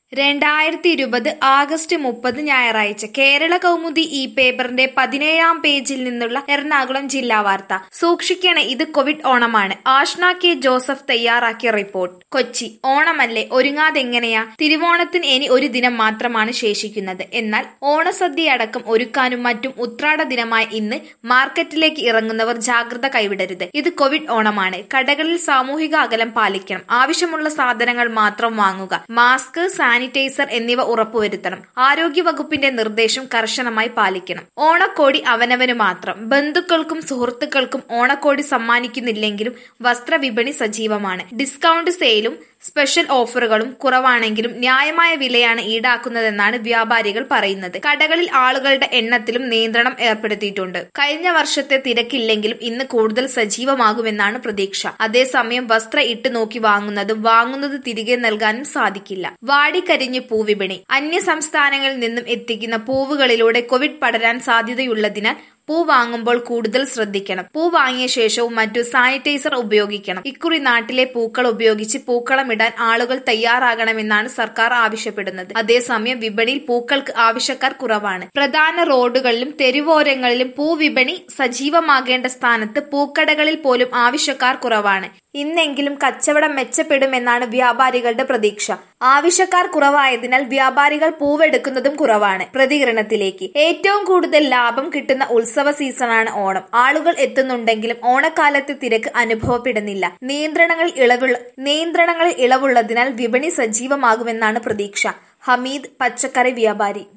രണ്ടായിരത്തി ഇരുപത് ആഗസ്റ്റ് മുപ്പത് ഞായറാഴ്ച കേരള കൗമുദി ഈ പേപ്പറിന്റെ പതിനേഴാം പേജിൽ നിന്നുള്ള എറണാകുളം ജില്ലാ വാർത്ത സൂക്ഷിക്കണേ ഇത് കോവിഡ് ഓണമാണ് ആഷ്ന കെ ജോസഫ് തയ്യാറാക്കിയ റിപ്പോർട്ട് കൊച്ചി ഓണമല്ലേ ഒരുങ്ങാതെങ്ങനെയാ തിരുവോണത്തിന് ഇനി ഒരു ദിനം മാത്രമാണ് ശേഷിക്കുന്നത് എന്നാൽ ഓണസദ്യയടക്കം ഒരുക്കാനും മറ്റും ഉത്രാട ദിനമായ ഇന്ന് മാർക്കറ്റിലേക്ക് ഇറങ്ങുന്നവർ ജാഗ്രത കൈവിടരുത് ഇത് കോവിഡ് ഓണമാണ് കടകളിൽ സാമൂഹിക അകലം പാലിക്കണം ആവശ്യമുള്ള സാധനങ്ങൾ മാത്രം വാങ്ങുക മാസ്ക് സാനിറ്റൈസർ എന്നിവ ഉറപ്പുവരുത്തണം ആരോഗ്യ വകുപ്പിന്റെ നിർദ്ദേശം കർശനമായി പാലിക്കണം ഓണക്കോടി അവനവന് മാത്രം ബന്ധുക്കൾക്കും സുഹൃത്തുക്കൾക്കും ഓണക്കോടി സമ്മാനിക്കുന്നില്ലെങ്കിലും വസ്ത്രവിപണി സജീവമാണ് ഡിസ്കൗണ്ട് സെയിലും സ്പെഷ്യൽ ഓഫറുകളും കുറവാണെങ്കിലും ന്യായമായ വിലയാണ് ഈടാക്കുന്നതെന്നാണ് വ്യാപാരികൾ പറയുന്നത് കടകളിൽ ആളുകളുടെ എണ്ണത്തിലും നിയന്ത്രണം ഏർപ്പെടുത്തിയിട്ടുണ്ട് കഴിഞ്ഞ വർഷത്തെ തിരക്കില്ലെങ്കിലും ഇന്ന് കൂടുതൽ സജീവമാകുമെന്നാണ് പ്രതീക്ഷ അതേസമയം വസ്ത്ര ഇട്ട് നോക്കി വാങ്ങുന്നതും വാങ്ങുന്നത് തിരികെ നൽകാനും സാധിക്കില്ല വാടിക്കരിഞ്ഞ് പൂവിപണി അന്യ സംസ്ഥാനങ്ങളിൽ നിന്നും എത്തിക്കുന്ന പൂവുകളിലൂടെ കോവിഡ് പടരാൻ സാധ്യതയുള്ളതിനാൽ പൂ വാങ്ങുമ്പോൾ കൂടുതൽ ശ്രദ്ധിക്കണം പൂ വാങ്ങിയ ശേഷവും മറ്റു സാനിറ്റൈസർ ഉപയോഗിക്കണം ഇക്കുറി നാട്ടിലെ പൂക്കൾ ഉപയോഗിച്ച് പൂക്കളമിടാൻ ആളുകൾ തയ്യാറാകണമെന്നാണ് സർക്കാർ ആവശ്യപ്പെടുന്നത് അതേസമയം വിപണിയിൽ പൂക്കൾക്ക് ആവശ്യക്കാർ കുറവാണ് പ്രധാന റോഡുകളിലും തെരുവോരങ്ങളിലും പൂവിപണി സജീവമാകേണ്ട സ്ഥാനത്ത് പൂക്കടകളിൽ പോലും ആവശ്യക്കാർ കുറവാണ് ഇന്നെങ്കിലും കച്ചവടം മെച്ചപ്പെടുമെന്നാണ് വ്യാപാരികളുടെ പ്രതീക്ഷ ആവശ്യക്കാർ കുറവായതിനാൽ വ്യാപാരികൾ പൂവെടുക്കുന്നതും കുറവാണ് പ്രതികരണത്തിലേക്ക് ഏറ്റവും കൂടുതൽ ലാഭം കിട്ടുന്ന ഉത്സവ സീസണാണ് ഓണം ആളുകൾ എത്തുന്നുണ്ടെങ്കിലും ഓണക്കാലത്ത് തിരക്ക് അനുഭവപ്പെടുന്നില്ല നിയന്ത്രണങ്ങൾ ഇളവുള്ള നിയന്ത്രണങ്ങളിൽ ഇളവുള്ളതിനാൽ വിപണി സജീവമാകുമെന്നാണ് പ്രതീക്ഷ ഹമീദ് പച്ചക്കറി വ്യാപാരി